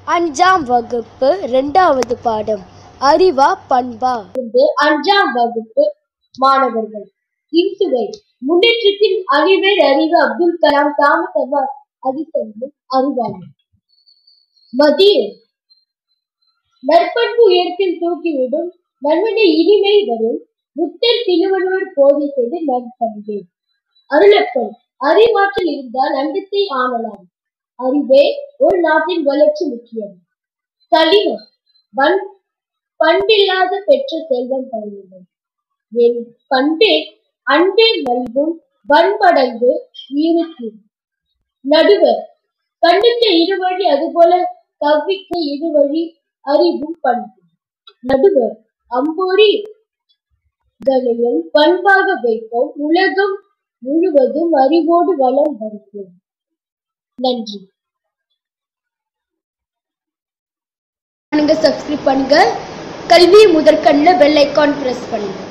அஞ்சாம் வகுப்பு ரெண்டாவது பாடம் அறிவா பண்பா இருந்து அஞ்சாம் வகுப்பு மாணவர்கள் இன்சுவை முன்னேற்றத்தின் அறிவேர் அறிவு அப்துல் கலாம் தாமஸ் அல்வா அதிசயம் அறிவாளர் மதிய நற்பண்பு உயர்த்தில் தூக்கிவிடும் நன்மனை இனிமை வரும் முத்தர் திருவள்ளுவர் போதை செய்து நற்பண்பு அருளப்பன் அறிவாற்றல் இருந்தால் அண்டத்தை ஆளலாம் அறிவே ஒரு நாட்டின் வளர்ச்சி முக்கியம் சலினம் பண் பண்பில்லாத பெற்ற செல்வம் பயனில்லை என் பண்பே அன்பே நல்கும் பண்படைந்து ஈருக்கு நடுவர் கண்ணுக்க இருவழி அதுபோல கவ்விக்க இருவழி அறிவும் பண்பு நடுவர் அம்போரி களையும் பண்பாக வைப்போம் உலகம் முழுவதும் அறிவோடு வளம் வருவோம் நன்றி பண்ணுங்க சப்ஸ்கிரைப் பண்ணுங்க கல்வி முதற்கண்ணில் பெல் ஐக்கான் பிரஸ் பண்ணுங்க